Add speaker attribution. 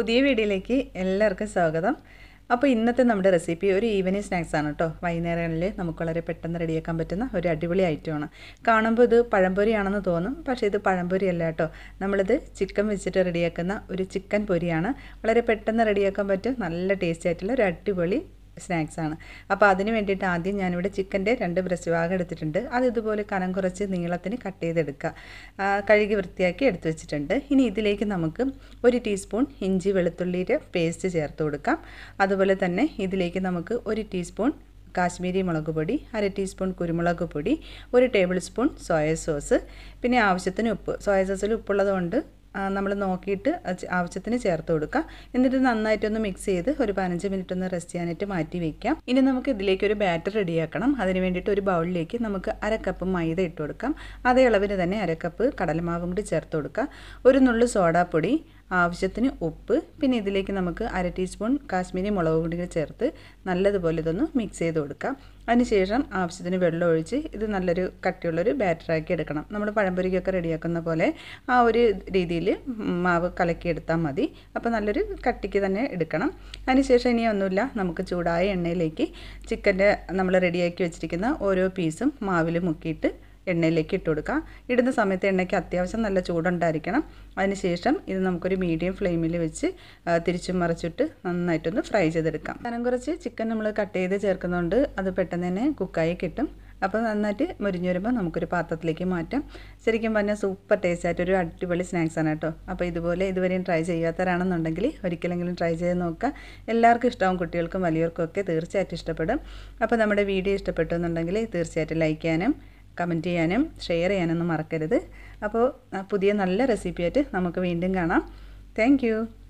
Speaker 1: പുതിയ വീഡിയോയിലേക്ക് എല്ലാവർക്കും സ്വാഗതം അപ്പോൾ ഇന്നത്തെ നമ്മുടെ റെസിപ്പി ഒരു ഈവനിങ് സ്നാക്സ് ആണ് കേട്ടോ വൈകുന്നേരങ്ങളിൽ നമുക്ക് വളരെ പെട്ടെന്ന് റെഡിയാക്കാൻ പറ്റുന്ന ഒരു അടിപൊളി ഐറ്റമാണ് കാണുമ്പോൾ ഇത് പഴംപൊരിയാണെന്ന് തോന്നും പക്ഷേ ഇത് പഴംപൊരി അല്ല കേട്ടോ നമ്മളിത് ചിക്കൻ വെച്ചിട്ട് റെഡിയാക്കുന്ന ഒരു ചിക്കൻ പൊരിയാണ് വളരെ പെട്ടെന്ന് റെഡിയാക്കാൻ പറ്റും നല്ല ടേസ്റ്റി ആയിട്ടുള്ള ഒരു അടിപൊളി സ്നാക്സ് ആണ് അപ്പോൾ അതിന് വേണ്ടിയിട്ട് ആദ്യം ഞാനിവിടെ ചിക്കൻ്റെ രണ്ട് ബ്രസ്റ്റ് ഭാഗം എടുത്തിട്ടുണ്ട് അത് ഇതുപോലെ കനം കുറച്ച് നീളത്തിന് കട്ട് ചെയ്തെടുക്കുക ആ, കഴുകി വൃത്തിയാക്കി എടുത്തു വെച്ചിട്ടുണ്ട് ഇനി ഇതിലേക്ക് നമുക്ക് ഒരു ടീസ്പൂൺ ഇഞ്ചി വെളുത്തുള്ളിയുടെ പേസ്റ്റ് ചേർത്ത് കൊടുക്കാം അതുപോലെ തന്നെ ഇതിലേക്ക് നമുക്ക് ഒരു ടീസ്പൂൺ കാശ്മീരി മുളക് പൊടി അര ടീസ്പൂൺ കുരുമുളക് പൊടി ഒരു ടേബിൾ സ്പൂൺ സോയ സോസ് പിന്നെ ആവശ്യത്തിന് ഉപ്പ് സോയ സോസിൽ ഉപ്പുള്ളത് കൊണ്ട് നമ്മൾ നോക്കിയിട്ട് അത് ആവശ്യത്തിന് ചേർത്ത് കൊടുക്കുക എന്നിട്ട് നന്നായിട്ടൊന്ന് മിക്സ് ചെയ്ത് ഒരു പതിനഞ്ച് മിനിറ്റ് ഒന്ന് റെസ്റ്റ് ചെയ്യാനായിട്ട് മാറ്റി വയ്ക്കാം ഇനി നമുക്ക് ഇതിലേക്ക് ഒരു ബാറ്റർ റെഡിയാക്കണം അതിന് വേണ്ടിയിട്ട് ഒരു ബൗളിലേക്ക് നമുക്ക് അര കപ്പ് മൈദ ഇട്ട് കൊടുക്കാം അതേ അളവിന് തന്നെ അര കപ്പ് കടലമാവും കൂടി ചേർത്ത് കൊടുക്കുക ഒരു നുള്ളു സോഡാപ്പൊടി ആവശ്യത്തിന് ഉപ്പ് പിന്നെ ഇതിലേക്ക് നമുക്ക് അര ടീസ്പൂൺ കാശ്മീരി മുളക് പൊടി കൂടി ചേർത്ത് നല്ലതുപോലെ ഇതൊന്ന് മിക്സ് ചെയ്ത് കൊടുക്കാം അതിനുശേഷം ആവശ്യത്തിന് വെള്ളം ഒഴിച്ച് ഇത് നല്ലൊരു കട്ടിയുള്ളൊരു ബാറ്ററാക്കി എടുക്കണം നമ്മൾ പഴംപൊരിക്കൊക്കെ റെഡിയാക്കുന്ന പോലെ ആ ഒരു രീതിയിൽ മാവ് കലക്കിയെടുത്താൽ മതി അപ്പോൾ നല്ലൊരു കട്ടിക്ക് തന്നെ എടുക്കണം അതിനുശേഷം ഇനി ഒന്നുമില്ല നമുക്ക് ചൂടായ എണ്ണയിലേക്ക് ചിക്കൻ്റെ നമ്മൾ റെഡിയാക്കി വെച്ചിരിക്കുന്ന ഓരോ പീസും മാവിൽ മുക്കിയിട്ട് എണ്ണയിലേക്ക് ഇട്ട് കൊടുക്കുക ഇടുന്ന സമയത്ത് എണ്ണയ്ക്ക് അത്യാവശ്യം നല്ല ചൂടുണ്ടായിരിക്കണം അതിനുശേഷം ഇത് നമുക്കൊരു മീഡിയം ഫ്ലെയിമിൽ വെച്ച് ആ, തിരിച്ചും മറിച്ചിട്ട് നന്നായിട്ടൊന്ന് ഫ്രൈ ചെയ്തെടുക്കാം കനം കുറച്ച് ചിക്കൻ നമ്മൾ കട്ട് ചെയ്ത് ചേർക്കുന്നതുകൊണ്ട് അത് പെട്ടെന്ന് തന്നെ കുക്കായി കിട്ടും അപ്പോൾ നന്നായിട്ട് മുരിഞ്ഞ് വരുമ്പോൾ നമുക്കൊരു പാത്രത്തിലേക്ക് മാറ്റാം ശരിക്കും പറഞ്ഞാൽ സൂപ്പർ ടേസ്റ്റ് ആയിട്ടൊരു അടിപൊളി സ്നാക്സ് ആണ് കേട്ടോ അപ്പോൾ ഇതുപോലെ ഇതുവരെയും ട്രൈ ചെയ്യാത്തവരാണെന്നുണ്ടെങ്കിൽ ഒരിക്കലെങ്കിലും ട്രൈ ചെയ്ത് നോക്കുക എല്ലാവർക്കും ഇഷ്ടമാവും കുട്ടികൾക്കും വലിയവർക്കും ഒക്കെ തീർച്ചയായിട്ടും ഇഷ്ടപ്പെടും അപ്പോൾ നമ്മുടെ വീഡിയോ ഇഷ്ടപ്പെട്ടു എന്നുണ്ടെങ്കിൽ തീർച്ചയായിട്ടും ലൈക്ക് ചെയ്യാനും കമൻറ്റ് ചെയ്യാനും ഷെയർ ചെയ്യാനൊന്നും മറക്കരുത് അപ്പോൾ ആ, പുതിയ നല്ല റെസിപ്പിയായിട്ട് നമുക്ക് വീണ്ടും കാണാം താങ്ക്